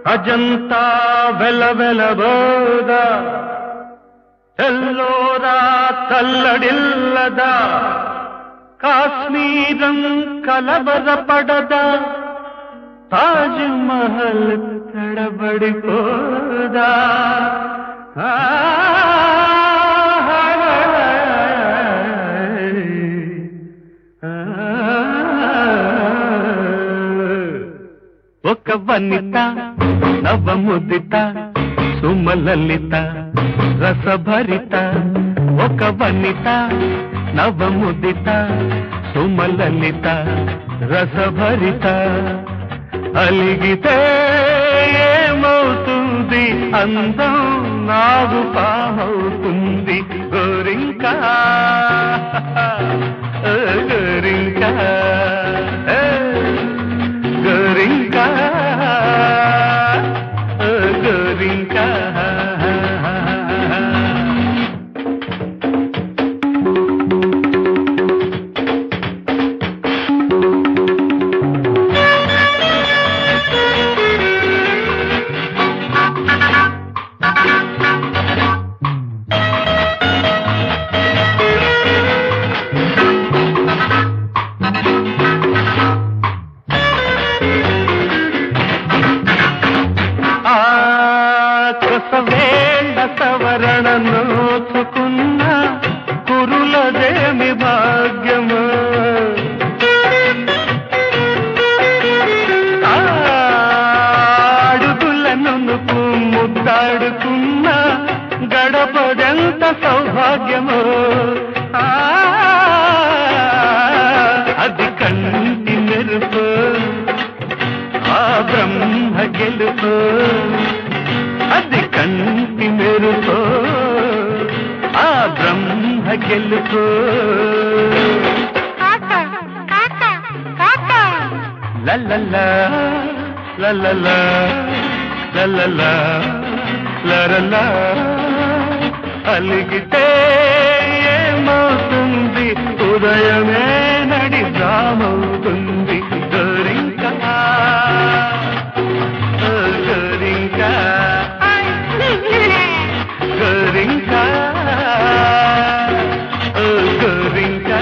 అజంతా వెలవెలబోద ఎల్లోరా తల్లడిల్లద కాశ్మీరం కలవరపడదా తాజ్ మహల్ తడబడిపోదా ఆ, ఒక వనిత నవముదిత సుమలలిత రసభరిత ఒక వనిత నవముదిత సుమలలిత రసభరిత అలిగితే ఏమవుతుంది అందం నాగు పామవుతుంది గోరింకా ఓ గోరింకా ఏ, గోరింకా ఓ గోరింకా ఆ కొసవేళ్ళ సవరణ నోచుకున్న కురులదేమి భాగ్యము ఆ, అడుగులను నువ్వు ముద్దాడుకున్న గడపదెంత సౌభాగ్యము ఆ, అది కంటి మెరుపు ఆ బ్రహ్మ గెలుపు అది కంటి మెరుపు ఆ బ్రహ్మ గెలుపు కాకా కాకా కాకా లల్లలా లల్లలా లల్లలా లరలా అలిగితే ఏమవుతుంది ఉదయమే నడి జామవుతుంది గోరింకా ఓ గోరింకా గోరింకా ఓ గోరింకా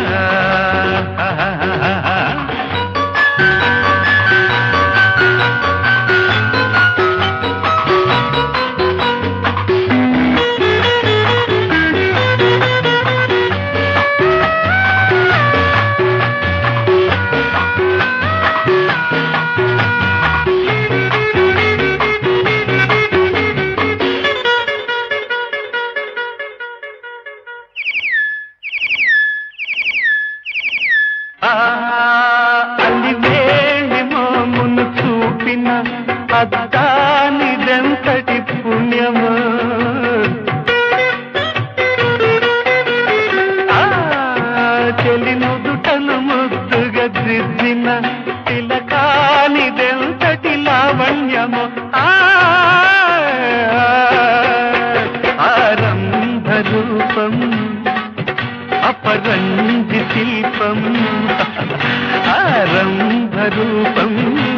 ఆ అలివేణి మోమును చూపిన అద్దానిదెంతటి పుణ్యము ఆ చెలి నుదుటను ముద్దుగా దిద్దిన తిలకానిదెంతటి లావణ్యము ఆ ఆరంభ రూపం అపరంజి శిల్పం ఆరంభ రూపం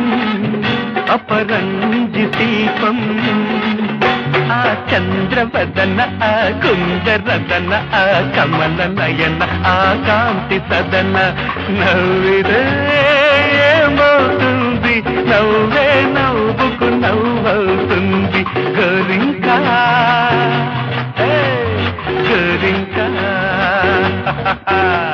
అపరంజి శిల్పం ఆ చంద్రవదన ఆ కుందరదన ఆ కమల నయన ఆ కాంతి సదన నవ్విదే ఏమవుతుంది నవ్వే నవ్వుకు నవ్వవుతుంది గోరింకా ఏ, గోరింకా